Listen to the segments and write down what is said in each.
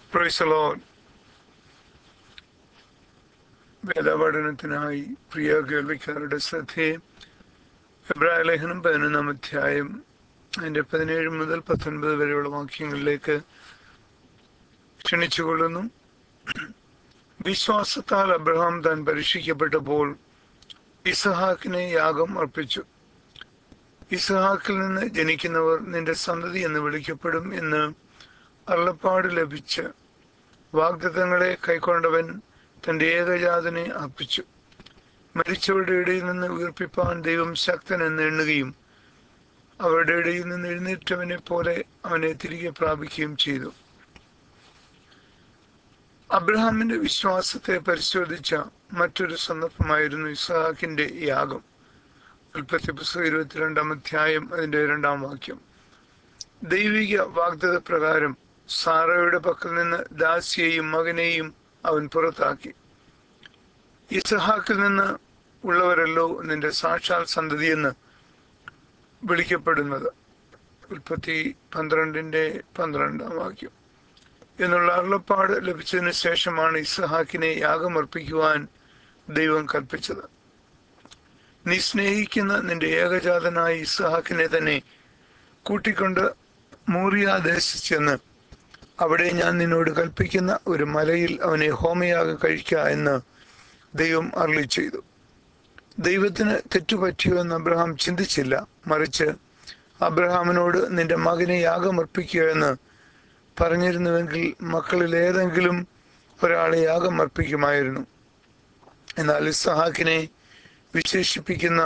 പ്രൈസലോ വേദപഠനത്തിനായി പ്രിയ കേൾവിക്കാരുടെ ശ്രദ്ധയെ എബ്രായ ലേഖനം പതിനൊന്നാം അധ്യായം അതിന്റെ പതിനേഴ് മുതൽ പത്തൊൻപത് വരെയുള്ള വാക്യങ്ങളിലേക്ക് ക്ഷണിച്ചുകൊള്ളുന്നു വിശ്വാസത്താൽ അബ്രഹാം താൻ പരീക്ഷിക്കപ്പെട്ടപ്പോൾ ഇസഹാക്കിനെ യാഗം അർപ്പിച്ചു ഇസഹാക്കിൽ നിന്ന് ജനിക്കുന്നവർ നിന്റെ സന്തതി എന്ന് വിളിക്കപ്പെടും എന്ന് അള്ളപ്പാട് ലഭിച്ച് വാഗ്ദത്തങ്ങളെ കൈക്കൊണ്ടവൻ തന്റെ ഏകജാതനെ അർപ്പിച്ചു മരിച്ചവരുടെ ഇടയിൽ നിന്ന് ഉയർപ്പിപ്പാൻ ദൈവം ശക്തൻ എന്ന് എണ്ണുകയും അവരുടെ ഇടയിൽ നിന്ന് എഴുന്നേറ്റവനെ പോലെ അവനെ തിരികെ പ്രാപിക്കുകയും ചെയ്തു അബ്രഹാമിന്റെ വിശ്വാസത്തെ പരിശോധിച്ച മറ്റൊരു സന്ദർഭമായിരുന്നു ഇസ്ഹാക്കിന്റെ യാഗം ഉൽപ്പത്തി പുസ്തകം ഇരുപത്തിരണ്ടാം അധ്യായം അതിന്റെ രണ്ടാം വാക്യം ദൈവിക വാഗ്ദത പ്രകാരം സാറയുടെ പക്കൽ നിന്ന് ദാസിയെയും മകനെയും അവൻ പുറത്താക്കി ഇസഹാക്കിൽ നിന്ന് ഉള്ളവരല്ലോ നിന്റെ സാക്ഷാൽ സന്തതിയെന്ന് വിളിക്കപ്പെടുന്നത് ഉൽപ്പത്തി പന്ത്രണ്ടിന്റെ പന്ത്രണ്ടാം വാക്യം എന്നുള്ള അരുളപ്പാട് ലഭിച്ചതിന് ശേഷമാണ് ഇസഹാക്കിനെ യാഗമർപ്പിക്കുവാൻ ദൈവം കൽപ്പിച്ചത് നീ സ്നേഹിക്കുന്ന നിന്റെ ഏകജാതനായ ഇസഹാക്കിനെ തന്നെ കൂട്ടിക്കൊണ്ട് മൂറിയ ദേശിച്ചെന്ന് അവിടെ ഞാൻ നിന്നോട് കൽപ്പിക്കുന്ന ഒരു മലയിൽ അവനെ ഹോമയാഗം കഴിക്കുക എന്ന് ദൈവം അരളി ചെയ്തു ദൈവത്തിന് തെറ്റുപറ്റിയോ എന്ന് അബ്രഹാം ചിന്തിച്ചില്ല മറിച്ച് അബ്രഹാമിനോട് നിന്റെ മകനെ യാഗമർപ്പിക്കുക എന്ന് പറഞ്ഞിരുന്നുവെങ്കിൽ മക്കളിൽ ഏതെങ്കിലും ഒരാളെ യാഗമർപ്പിക്കുമായിരുന്നു എന്നാൽ ഇസഹാക്കിനെ വിശേഷിപ്പിക്കുന്ന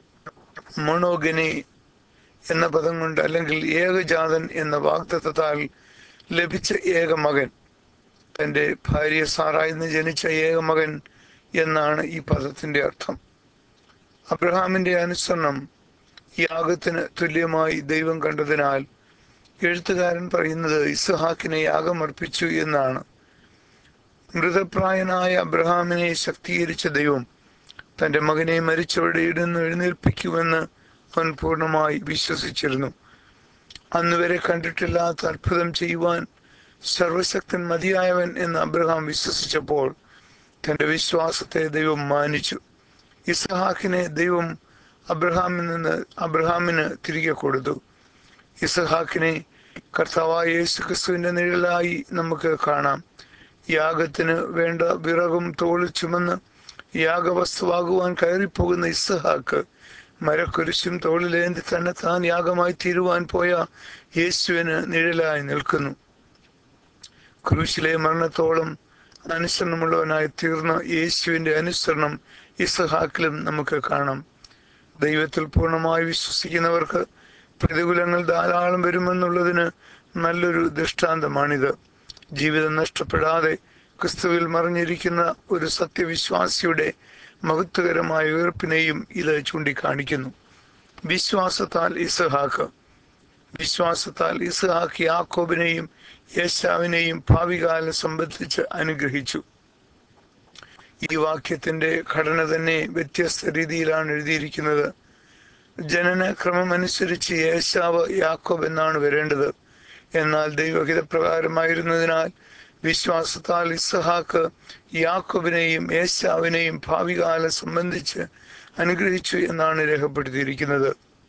മൊണോഗനെ എന്ന പദം കൊണ്ട് അല്ലെങ്കിൽ ഏകജാതൻ എന്ന വാഗ്ദത്താൽ ലഭിച്ച ഏക മകൻ തൻ്റെ ഭാര്യ സാറായിൽ നിന്ന് ജനിച്ച ഏക മകൻ എന്നാണ് ഈ പദത്തിന്റെ അർത്ഥം അബ്രഹാമിന്റെ അനുസരണം യാഗത്തിന് തുല്യമായി ദൈവം കണ്ടതിനാൽ എഴുത്തുകാരൻ പറയുന്നത് ഇസ്ഹാക്കിനെ യാഗമർപ്പിച്ചു എന്നാണ് മൃതപ്രായനായ അബ്രഹാമിനെ ശക്തീകരിച്ച ദൈവം തന്റെ മകനെ മരിച്ചവരുടെ ഇടുന്ന് എഴുന്നേൽപ്പിക്കുമെന്ന് അവൻ പൂർണ്ണമായി വിശ്വസിച്ചിരുന്നു അന്നുവരെ കണ്ടിട്ടില്ലാത്ത അത്ഭുതം ചെയ്യുവാൻ സർവശക്തൻ മതിയായവൻ എന്ന് അബ്രഹാം വിശ്വസിച്ചപ്പോൾ തന്റെ വിശ്വാസത്തെ ദൈവം മാനിച്ചു ഇസഹാക്കിനെ ദൈവം അബ്രഹാമിൽ നിന്ന് അബ്രഹാമിന് തിരികെ കൊടുത്തു ഇസഹാക്കിനെ കർത്താവായ യേശു ക്രിസ്തുവിന്റെ നിഴലായി നമുക്ക് കാണാം യാഗത്തിന് വേണ്ട വിറകും തോളിൽ ചുമന്ന് യാഗവസ്തുവാകുവാൻ കയറിപ്പോകുന്ന ഇസഹാക്ക് മരക്കുരിശും തോളിലേന്തി തന്നെ താൻ യാഗമായി തീരുവാൻ പോയ യേശുവിന് നിഴലായി നിൽക്കുന്നു ക്രൂശിലെ മരണത്തോളം അനുസരണമുള്ളവനായി തീർന്ന യേശുവിന്റെ അനുസരണം ഇസഹാക്കിലും നമുക്ക് കാണാം ദൈവത്തിൽ പൂർണ്ണമായി വിശ്വസിക്കുന്നവർക്ക് പ്രതികൂലങ്ങൾ ധാരാളം വരുമെന്നുള്ളതിന് നല്ലൊരു ദൃഷ്ടാന്തമാണിത് ജീവിതം നഷ്ടപ്പെടാതെ ക്രിസ്തുവിൽ മറിഞ്ഞിരിക്കുന്ന ഒരു സത്യവിശ്വാസിയുടെ മഹത്വകരമായ ഉയർപ്പിനെയും ഇത് ചൂണ്ടിക്കാണിക്കുന്നു വിശ്വാസത്താൽ ഇസഹാക്ക് വിശ്വാസത്താൽ ഇസഹാക്ക് യാക്കോബിനെയും യേശാവിനെയും ഭാവികാലം സംബന്ധിച്ച് അനുഗ്രഹിച്ചു ഈ വാക്യത്തിന്റെ ഘടന തന്നെ വ്യത്യസ്ത രീതിയിലാണ് എഴുതിയിരിക്കുന്നത് ജനന ക്രമമനുസരിച്ച് യേശാവ് യാക്കോബ് എന്നാണ് വരേണ്ടത് എന്നാൽ ദൈവഹിത പ്രകാരമായിരുന്നതിനാൽ വിശ്വാസത്താൽ ഇസഹാക്ക് യാക്കോബിനെയും യേശാവിനെയും ഭാവികാലം സംബന്ധിച്ച് അനുഗ്രഹിച്ചു എന്നാണ് രേഖപ്പെടുത്തിയിരിക്കുന്നത്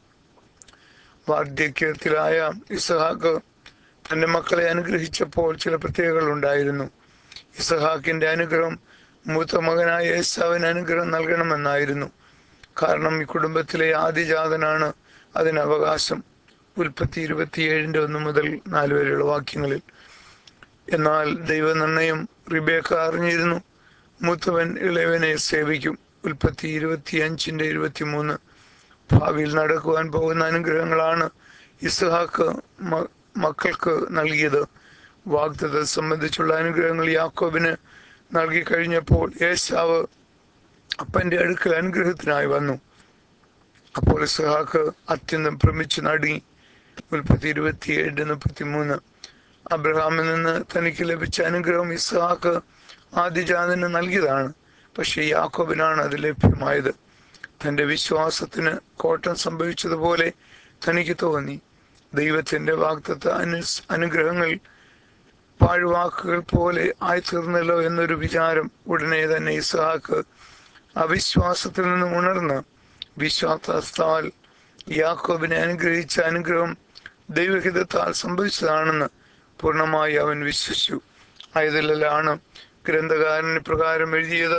വാർദ്ധക്യത്തിലായ ഇസഹാക്ക് തന്റെ മക്കളെ അനുഗ്രഹിച്ചപ്പോൾ ചില പ്രത്യേകതകൾ ഉണ്ടായിരുന്നു ഇസഹാക്കിന്റെ അനുഗ്രഹം മൂത്ത മകനായ യേശാവിന് അനുഗ്രഹം നൽകണമെന്നായിരുന്നു കാരണം ഈ കുടുംബത്തിലെ ആദ്യജാതനാണ് അതിന് അവകാശം ഉൽപ്പത്തി ഇരുപത്തിയേഴിന്റെ ഒന്ന് മുതൽ നാല് വരെയുള്ള വാക്യങ്ങളിൽ എന്നാൽ ദൈവനിർണയം റിബേക്ക അറിഞ്ഞിരുന്നു മൂത്തവൻ ഇളയവനെ സേവിക്കും ഉൽപ്പത്തി ഇരുപത്തി അഞ്ചിന്റെ ഇരുപത്തിമൂന്ന് ഭാവിയിൽ നടക്കുവാൻ പോകുന്ന അനുഗ്രഹങ്ങളാണ് ഇസ്ഹാക്ക് മക്കൾക്ക് നൽകിയത് വാഗ്ദത സംബന്ധിച്ചുള്ള അനുഗ്രഹങ്ങൾ യാക്കോബിന് നൽകി കഴിഞ്ഞപ്പോൾ യേശാവ് അപ്പന്റെ അടുക്കൽ അനുഗ്രഹത്തിനായി വന്നു അപ്പോൾ ഇസ്ഹാക്ക് അത്യന്തം ഭ്രമിച്ചു നടുങ്ങി ഉൽപ്പത്തി ഇരുപത്തിയേഴ് മുപ്പത്തിമൂന്ന് അബ്രഹാമിൽ നിന്ന് തനിക്ക് ലഭിച്ച അനുഗ്രഹം ഇസ്ഹാക്ക് ആദ്യജാതന് നൽകിയതാണ് പക്ഷെ യാക്കോബിനാണ് അത് ലഭ്യമായത് തന്റെ വിശ്വാസത്തിന് കോട്ടം സംഭവിച്ചതുപോലെ തനിക്ക് തോന്നി ദൈവത്തിന്റെ വാഗ്ദത്ത അനു അനുഗ്രഹങ്ങൾ പാഴ്വാക്കുകൾ പോലെ ആയിത്തീർന്നല്ലോ എന്നൊരു വിചാരം ഉടനെ തന്നെ ഇസ്ഹാക്ക് അവിശ്വാസത്തിൽ നിന്ന് ഉണർന്ന് വിശ്വാസത്താൽ യാക്കോബിനെ അനുഗ്രഹിച്ച അനുഗ്രഹം ദൈവഹിതത്താൽ സംഭവിച്ചതാണെന്ന് പൂർണ്ണമായി അവൻ വിശ്വസിച്ചു ആയതിലാണ് ഗ്രന്ഥകാരൻ പ്രകാരം എഴുതിയത്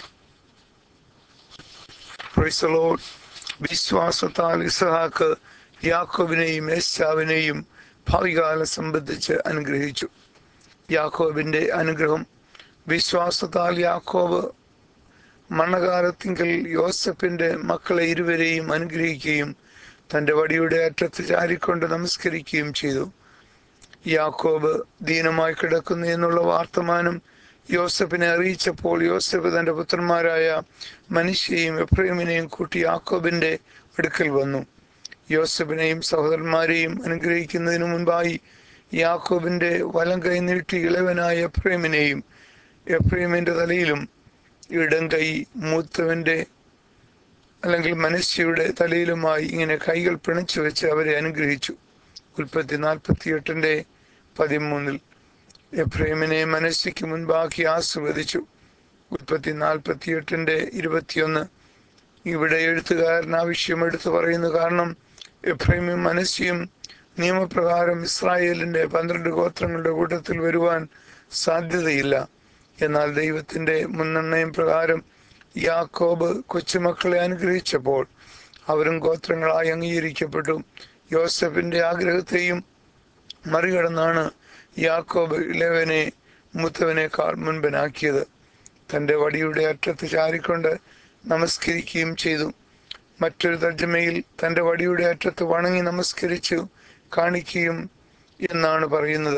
Praise the Lord. വിശ്വാസത്താൽ ഇസഹാക്ക് യാക്കോബിനെയും ഏശാവിനെയും ഭാവികാലം സംബന്ധിച്ച് അനുഗ്രഹിച്ചു യാക്കോബിന്റെ അനുഗ്രഹം വിശ്വാസത്താൽ യാക്കോബ് മണ്ണകാലത്തിങ്കൽ യോസഫിന്റെ മക്കളെ ഇരുവരെയും അനുഗ്രഹിക്കുകയും തന്റെ വടിയുടെ അറ്റത്ത് ചാരിക്കൊണ്ട് നമസ്കരിക്കുകയും ചെയ്തു യാക്കോബ് ദീനമായി കിടക്കുന്നു എന്നുള്ള വാർത്തമാനം യോസഫിനെ അറിയിച്ചപ്പോൾ യോസഫ് തന്റെ പുത്രന്മാരായ മനുഷ്യയെയും എഫ്രൈമിനെയും കൂട്ടി യാക്കോബിന്റെ അടുക്കൽ വന്നു യോസഫിനെയും സഹോദരന്മാരെയും അനുഗ്രഹിക്കുന്നതിനു മുൻപായി യാക്കോബിന്റെ വലം കൈ നീട്ടി ഇളവനായ എഫ്രൈമിനെയും എഫ്രൈമിന്റെ തലയിലും ഇടം കൈ മൂത്തവന്റെ അല്ലെങ്കിൽ മനുഷ്യയുടെ തലയിലുമായി ഇങ്ങനെ കൈകൾ പിണച്ചു വെച്ച് അവരെ അനുഗ്രഹിച്ചു ഉൽപ്പത്തി നാൽപ്പത്തിയെട്ടിന്റെ പതിമൂന്നിൽ എഫ്രൈമിനെ മനസ്സിക്ക് മുൻപാക്കി ആസ്വദിച്ചു ഉൽപ്പത്തി നാൽപ്പത്തിയെട്ടിന്റെ ഇരുപത്തിയൊന്ന് ഇവിടെ എഴുത്തുകാരൻ ആവശ്യം എടുത്തു പറയുന്നു കാരണം എഫ്രൈമും മനസ്സിയും നിയമപ്രകാരം ഇസ്രായേലിന്റെ പന്ത്രണ്ട് ഗോത്രങ്ങളുടെ കൂട്ടത്തിൽ വരുവാൻ സാധ്യതയില്ല എന്നാൽ ദൈവത്തിന്റെ മുൻനിർണയം പ്രകാരം യാക്കോബ് കൊച്ചുമക്കളെ അനുഗ്രഹിച്ചപ്പോൾ അവരും ഗോത്രങ്ങളായി അംഗീകരിക്കപ്പെട്ടു യോസഫിന്റെ ആഗ്രഹത്തെയും മറികടന്നാണ് യാക്കോബ് ഇളവനെ മൂത്തവനേക്കാൾ മുൻപനാക്കിയത് തന്റെ വടിയുടെ അറ്റത്ത് ചാരിക്കൊണ്ട് നമസ്കരിക്കുകയും ചെയ്തു മറ്റൊരു തർജ്ജമയിൽ തന്റെ വടിയുടെ അറ്റത്ത് വണങ്ങി നമസ്കരിച്ചു കാണിക്കുകയും എന്നാണ് പറയുന്നത്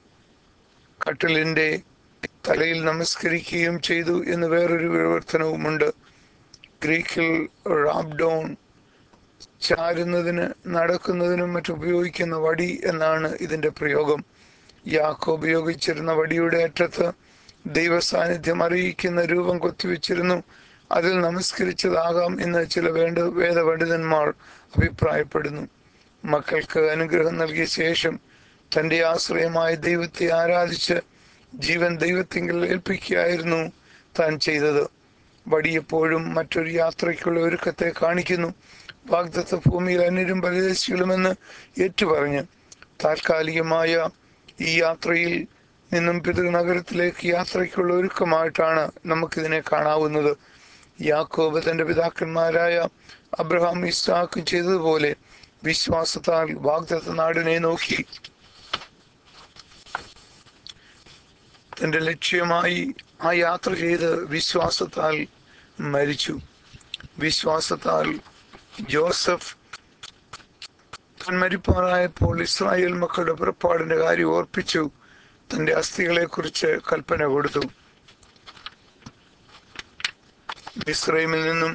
കട്ടിലിന്റെ തലയിൽ നമസ്കരിക്കുകയും ചെയ്തു എന്ന് വേറൊരു വിവർത്തനവുമുണ്ട് ഗ്രീക്കിൽ റാബ്ഡോൺ ചാരുന്നതിന് നടക്കുന്നതിനും മറ്റും ഉപയോഗിക്കുന്ന വടി എന്നാണ് ഇതിന്റെ പ്രയോഗം യാക്കോ ഉപയോഗിച്ചിരുന്ന വടിയുടെ അറ്റത്ത് ദൈവ സാന്നിധ്യം അറിയിക്കുന്ന രൂപം കൊത്തിവെച്ചിരുന്നു അതിൽ നമസ്കരിച്ചതാകാം എന്ന് ചില വേണ്ട വേദപണ്ഡിതന്മാർ അഭിപ്രായപ്പെടുന്നു മക്കൾക്ക് അനുഗ്രഹം നൽകിയ ശേഷം തന്റെ ആശ്രയമായ ദൈവത്തെ ആരാധിച്ച് ജീവൻ ദൈവത്തിങ്കിൽ ഏൽപ്പിക്കുകയായിരുന്നു താൻ ചെയ്തത് വടിയെപ്പോഴും മറ്റൊരു യാത്രയ്ക്കുള്ള ഒരുക്കത്തെ കാണിക്കുന്നു വാഗ്ദത്ത ഭൂമിയിൽ അന്യരും പരദേശികളുമെന്ന് ഏറ്റുപറഞ്ഞ് താൽക്കാലികമായ ഈ യാത്രയിൽ നിന്നും പിതൃനഗരത്തിലേക്ക് യാത്രയ്ക്കുള്ള ഒരുക്കമായിട്ടാണ് നമുക്കിതിനെ കാണാവുന്നത് യാക്കോബ് തന്റെ പിതാക്കന്മാരായ അബ്രഹാം ഇസ്ഹാക്ക് ചെയ്തതുപോലെ വിശ്വാസത്താൽ വാഗ്ദത്ത നാടിനെ നോക്കി തന്റെ ലക്ഷ്യമായി ആ യാത്ര ചെയ്ത് വിശ്വാസത്താൽ മരിച്ചു വിശ്വാസത്താൽ ജോസഫ് താൻ മരിപ്പാറായപ്പോൾ ഇസ്രായേൽ മക്കളുടെ പുറപ്പാടിന്റെ കാര്യം ഓർപ്പിച്ചു തന്റെ അസ്ഥികളെ കുറിച്ച് കൽപ്പന കൊടുത്തു മിസ്രൈമിൽ നിന്നും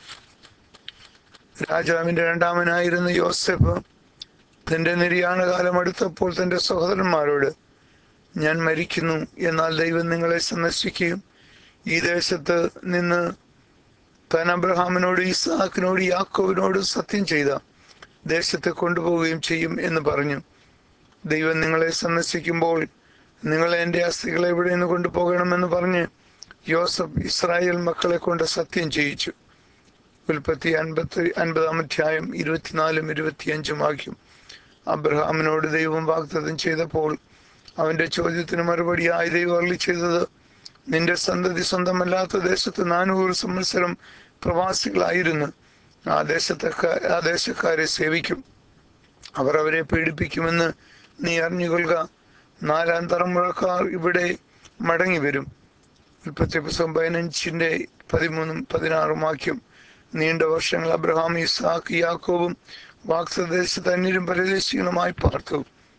രാജാവിന്റെ രണ്ടാമനായിരുന്ന യോസഫ് തന്റെ നിര്യാണ കാലം അടുത്തപ്പോൾ തന്റെ സഹോദരന്മാരോട് ഞാൻ മരിക്കുന്നു എന്നാൽ ദൈവം നിങ്ങളെ സന്ദർശിക്കുകയും ഈ ദേശത്ത് നിന്ന് താൻ അബ്രഹാമിനോട് ഇസാക്കിനോട് യാക്കോവിനോട് സത്യം ചെയ്ത ദേശത്തെ കൊണ്ടുപോവുകയും ചെയ്യും എന്ന് പറഞ്ഞു ദൈവം നിങ്ങളെ സന്ദർശിക്കുമ്പോൾ നിങ്ങൾ എൻ്റെ അസ്ഥികളെ ഇവിടെ നിന്ന് കൊണ്ടുപോകണമെന്ന് പറഞ്ഞ് യോസഫ് ഇസ്രായേൽ മക്കളെ കൊണ്ട് സത്യം ചെയ്യിച്ചു ഉൽപ്പത്തി അൻപത്തി അൻപതാം അധ്യായം ഇരുപത്തിനാലും ഇരുപത്തിയഞ്ചും വാക്യം അബ്രഹാമിനോട് ദൈവം വാഗ്ദത്തം ചെയ്തപ്പോൾ അവന്റെ ചോദ്യത്തിന് മറുപടിയായി ദൈവം അരളി ചെയ്തത് നിന്റെ സന്തതി സ്വന്തമല്ലാത്ത ദേശത്ത് നാനൂറ് സംവത്സരം പ്രവാസികളായിരുന്നു ആ ദേശത്തൊക്കെ ആ ദേശക്കാരെ സേവിക്കും അവർ അവരെ പീഡിപ്പിക്കുമെന്ന് നീ അറിഞ്ഞുകൊള്ളുക നാലാം തലമുറക്കാർ ഇവിടെ മടങ്ങി വരും ഉൽപ്പത്തി പുസ്തകം പതിനഞ്ചിന്റെ പതിമൂന്നും പതിനാറും വാക്യം നീണ്ട വർഷങ്ങൾ അബ്രഹാം ഇസാഖ് യാക്കോബും വാക്സദേശത്ത് അന്യരും പരദേശികളുമായി പാർത്തു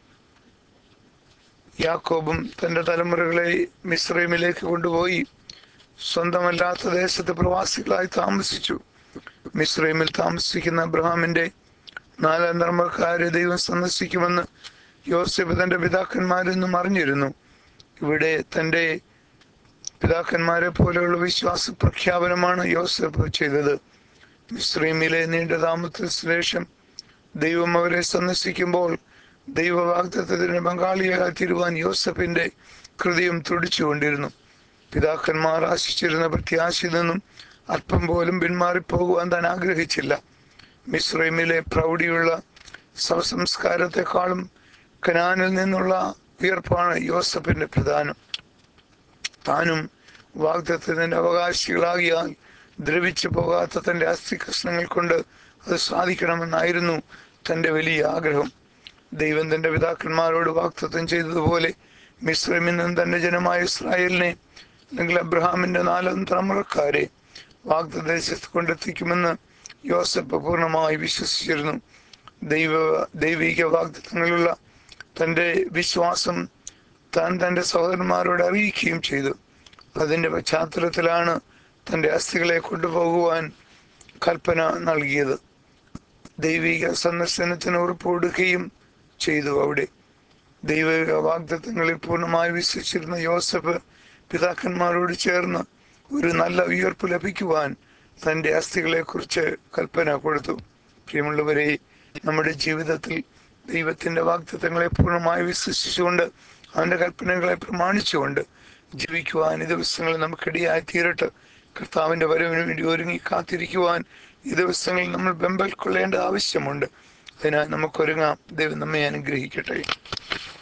യാക്കോബും തന്റെ തലമുറകളെ മിശ്രൈമിലേക്ക് കൊണ്ടുപോയി സ്വന്തമല്ലാത്ത ദേശത്ത് പ്രവാസികളായി താമസിച്ചു മിശ്രൈമിൽ താമസിക്കുന്ന അബ്രഹാമിന്റെ നാലാം തലമുറക്കാരെ ദൈവം സന്ദർശിക്കുമെന്ന് യോസഫ് തന്റെ പിതാക്കന്മാരിൽ നിന്നും അറിഞ്ഞിരുന്നു ഇവിടെ തന്റെ പിതാക്കന്മാരെ പോലെയുള്ള വിശ്വാസ പ്രഖ്യാപനമാണ് യോസഫ് ചെയ്തത് മിശ്രീമിലെ നീണ്ട താമസത്തിന് ശേഷം ദൈവം അവരെ സന്ദർശിക്കുമ്പോൾ ദൈവവാഗ്ദത്തത്തിന് പങ്കാളിയായി തീരുവാൻ യോസഫിന്റെ ഹൃദയം തുടിച്ചുകൊണ്ടിരുന്നു പിതാക്കന്മാർ ആശിച്ചിരുന്ന പ്രത്യാശയിൽ നിന്നും അല്പം പോലും പിന്മാറിപ്പോകുവാൻ താൻ ആഗ്രഹിച്ചില്ല മിസ്രൈമിലെ പ്രൗഢിയുള്ള ശവസംസ്കാരത്തെക്കാളും കനാനിൽ നിന്നുള്ള ഉയർപ്പാണ് യോസഫിന്റെ പ്രധാനം താനും വാഗ്ദത്തത്തിന്റെ അവകാശികളാകിയാൽ ദ്രവിച്ചു പോകാത്ത തന്റെ അസ്ഥി കഷ്ണങ്ങൾ കൊണ്ട് അത് സാധിക്കണമെന്നായിരുന്നു തന്റെ വലിയ ആഗ്രഹം ദൈവം തന്റെ പിതാക്കന്മാരോട് വാഗ്ദത്തം ചെയ്തതുപോലെ മിശ്രമിൽ നിന്ന് തന്റെ ജനമായ ഇസ്രായേലിനെ അല്ലെങ്കിൽ അബ്രഹാമിന്റെ നാലാം തലമുറക്കാരെ വാഗ്ദദേശത്ത് കൊണ്ടെത്തിക്കുമെന്ന് യോസഫ് പൂർണ്ണമായി വിശ്വസിച്ചിരുന്നു ദൈവ ദൈവിക വാഗ്ദത്തങ്ങളുള്ള തന്റെ വിശ്വാസം താൻ തന്റെ സഹോദരന്മാരോട് അറിയിക്കുകയും ചെയ്തു അതിന്റെ പശ്ചാത്തലത്തിലാണ് തന്റെ അസ്ഥികളെ കൊണ്ടുപോകുവാൻ കൽപ്പന നൽകിയത് ദൈവിക സന്ദർശനത്തിന് ഉറപ്പ് കൊടുക്കുകയും ചെയ്തു അവിടെ ദൈവിക വാഗ്ദത്തങ്ങളിൽ പൂർണ്ണമായി വിശ്വസിച്ചിരുന്ന യോസഫ് പിതാക്കന്മാരോട് ചേർന്ന് ഒരു നല്ല ഉയർപ്പ് ലഭിക്കുവാൻ തന്റെ അസ്ഥികളെ കുറിച്ച് കൽപ്പന കൊടുത്തു പ്രിയമുള്ളവരെ നമ്മുടെ ജീവിതത്തിൽ ദൈവത്തിന്റെ വാഗ്ദത്തങ്ങളെ പൂർണ്ണമായി വിശ്വസിച്ചുകൊണ്ട് അവന്റെ കൽപ്പനകളെ പ്രമാണിച്ചുകൊണ്ട് ജീവിക്കുവാൻ ഈ ദിവസങ്ങളിൽ നമുക്കിടയായി തീരട്ടെ കർത്താവിന്റെ വരവിന് വേണ്ടി ഒരുങ്ങി കാത്തിരിക്കുവാൻ ഈ ദിവസങ്ങളിൽ നമ്മൾ ബെമ്പൽ കൊള്ളേണ്ട ആവശ്യമുണ്ട് അതിനാൽ നമുക്കൊരുങ്ങാം ദൈവം നമ്മെ അനുഗ്രഹിക്കട്ടെ